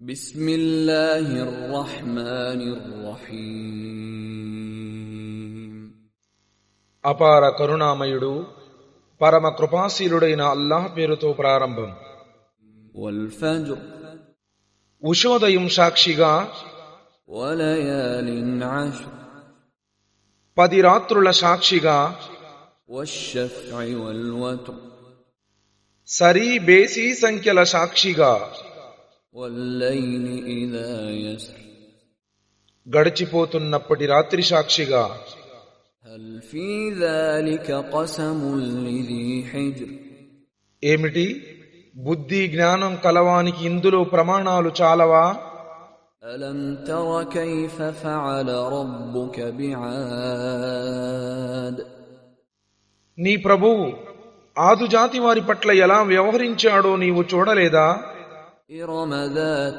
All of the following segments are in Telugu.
بسم الله الرحمن الرحيم అపార కరుణామయుడు పరమ కృపాశీలుడైన అల్లాహ్ పేరుతో ప్రారంభం والفجر ఉషోదయం సాక్షిగా وليال عشر పది రాత్రుల సాక్షిగా والشفع والوتر సరీ బేసి సంఖ్యల సాక్షిగా والليل إذا يسر గడిచిపోతున్నప్పటి రాత్రి సాక్షిగా هل في ذلك قسم لذي حجر ఏమిటి బుద్ధి జ్ఞానం కలవానికి ఇందులో ప్రమాణాలు చాలవా ألم تر كيف فعل ربك بعاد నీ ప్రభువు ఆదుజాతి వారి పట్ల ఎలా వ్యవహరించాడో నీవు చూడలేదా إرم ذات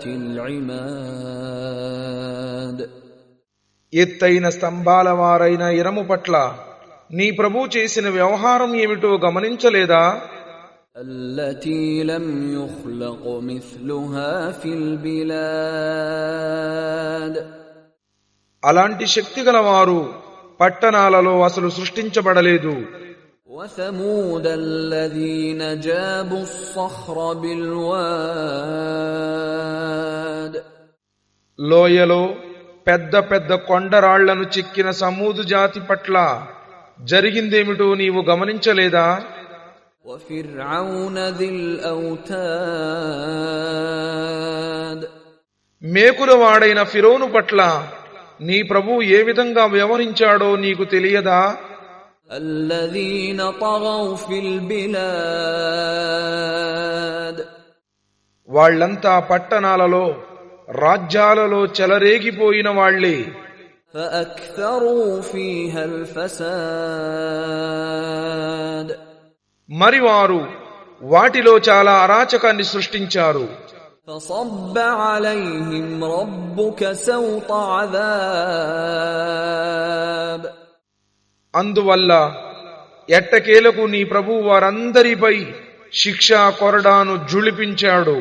العماد ఎత్తైన స్తంభాల వారైన ఇరము పట్ల నీ ప్రభు చేసిన వ్యవహారం ఏమిటో గమనించలేదా التي لم يخلق مثلها في البلاد అలాంటి శక్తి గలవారు పట్టణాలలో అసలు సృష్టించబడలేదు وثمود الذين جابوا الصخر بالواد లోయలో పెద్ద పెద్ద కొండరాళ్లను చిక్కిన సమూదు జాతి పట్ల జరిగిందేమిటో నీవు గమనించలేదా وفرعون ذي الأوتاد మేకుల వాడైన ఫిరోను పట్ల నీ ప్రభు ఏ విధంగా వ్యవహరించాడో నీకు తెలియదా الذين طغوا في البلاد వాళ్ళంతా పట్టణాలలో రాజ్యాలలో చెలరేగిపోయిన వాళ్లే فأكثروا فيها الفساد మరి వారు వాటిలో చాలా అరాచకాన్ని సృష్టించారు فصب عليهم ربك سوط عذاب అందువల్ల ఎట్టకేలకు నీ ప్రభు వారందరిపై శిక్షా కొరడాను జుళిపించాడు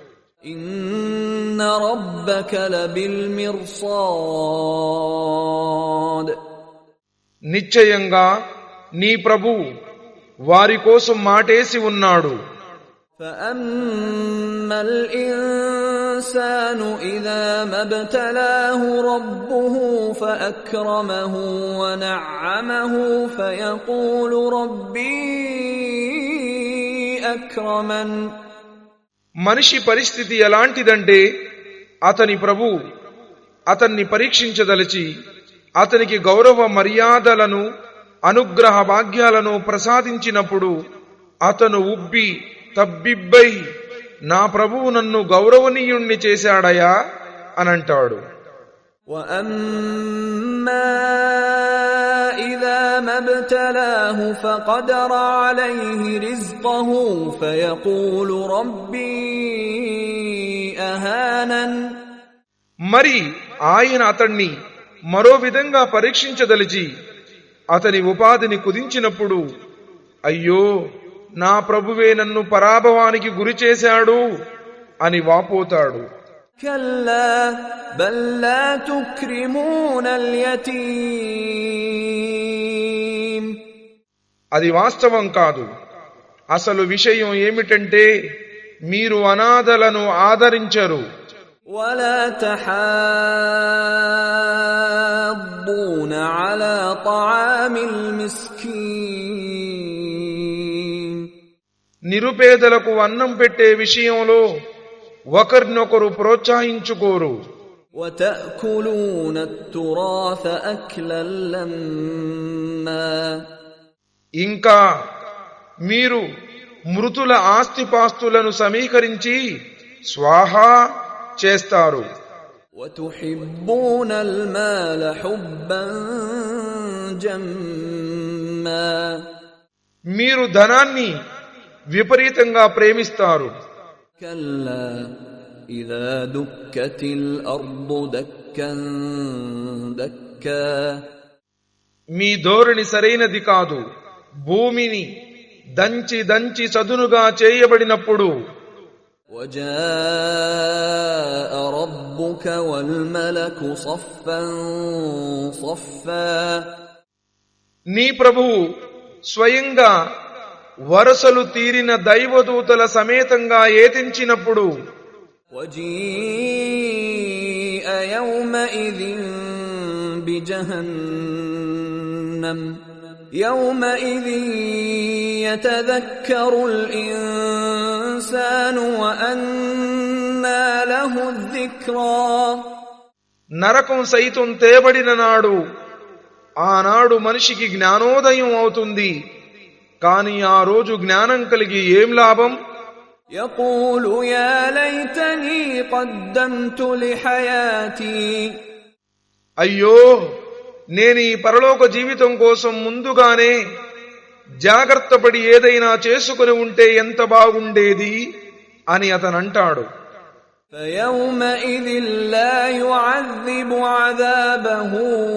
إن ربك لبالمرصاد నిశ్చయంగా నీ ప్రభు వారి కోసం మాటేసి ఉన్నాడు فأما الإنسان إذا ما ابتلاه ربه فأكرمه ونعمه فيقول ربي أكرمن మనిషి పరిస్థితి ఎలాంటిదంటే అతని ప్రభు అతన్ని పరీక్షించదలిచి అతనికి గౌరవ మర్యాదలను అనుగ్రహ భాగ్యాలను ప్రసాదించినప్పుడు అతను ఉబ్బి తబ్బిబ్బై నా ప్రభువు నన్ను గౌరవనీయుణ్ణి చేశాడయా అనంటాడు وأما إذا ما ابتلاه فقدر عليه رزقه فيقول ربي أهانن మరి ఆయన అతణ్ణి మరో విధంగా పరీక్షించదలిచి అతని ఉపాధిని కుదించినప్పుడు అయ్యో నా ప్రభువే నన్ను పరాభవానికి గురి చేశాడు అని వాపోతాడు كلا بل لا تكرمون اليتيم అది వాస్తవం కాదు అసలు విషయం ఏమిటంటే మీరు అనాథలను ఆదరించరు ولا تحاضون على طعام المسكين నిరుపేదలకు అన్నం పెట్టే విషయంలో ఒకరినొకరు ప్రోత్సహించుకోరు وتأكلون التراث أكلا لما ఇంకా మీరు మృతుల ఆస్తిపాస్తులను సమీకరించి స్వాహా చేస్తారు وتحبون المال حبا جما మీరు ధనాన్ని విపరీతంగా ప్రేమిస్తారు كلا إذا دكت الأرض دكا دكا మీ ధోరణి సరైనది కాదు భూమిని దంచి దంచి చదునుగా చేయబడినప్పుడు وجاء وربك والملك صفا صفا నీ ప్రభువు స్వయంగా వరసలు తీరిన దైవదూతల సమేతంగా ఏతించినప్పుడు وجيء يومئذ بجهنم يومئذ يتذكر الانسان وانى له الذكرى నరకం సైతం తేబడిన నాడు ఆనాడు మనిషికి జ్ఞానోదయం అవుతుంది కాని ఆ రోజు జ్ఞానం కలిగి ఏం లాభం يقول يا ليتني قدمت لحياتي అయ్యో నేను ఈ పరలోక జీవితం కోసం ముందుగానే జాగ్రత్త పడి ఏదైనా చేసుకుని ఉంటే ఎంత బాగుండేది అని అతనంటాడు فيومئذ لا يعذب عذابه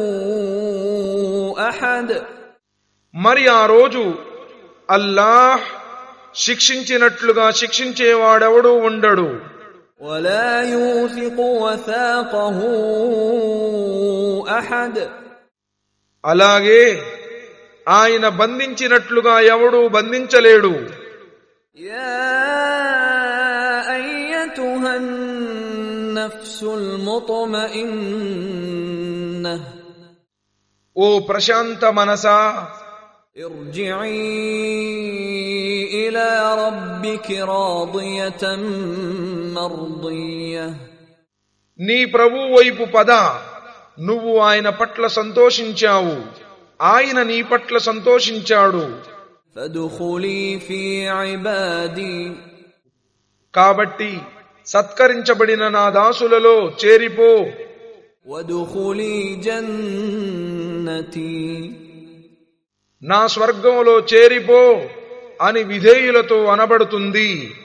احد మరి ఆ రోజు అల్లాహ్ శిక్షించినట్లుగా శిక్షించేవాడెవడూ ఉండడు ولا يوثق وثاقه احد అలాగే ఆయన బంధించినట్లుగా ఎవడూ బంధించలేడు يا ايتها النفس المطمئنه ఓ ప్రశాంత మనసా ارجعي الى ربك راضيه مرضيه నీ ప్రభు వైపు పద నువ్వు ఆయన పట్ల సంతోషించావు ఆయన నీ పట్ల సంతోషించాడు فادخلي في عبادي కాబట్టి సత్కరించబడిన నా దాసులలో చేరిపో وادخلي جنتي నా స్వర్గంలో చేరిపో అని విధేయులతో అనబడుతుంది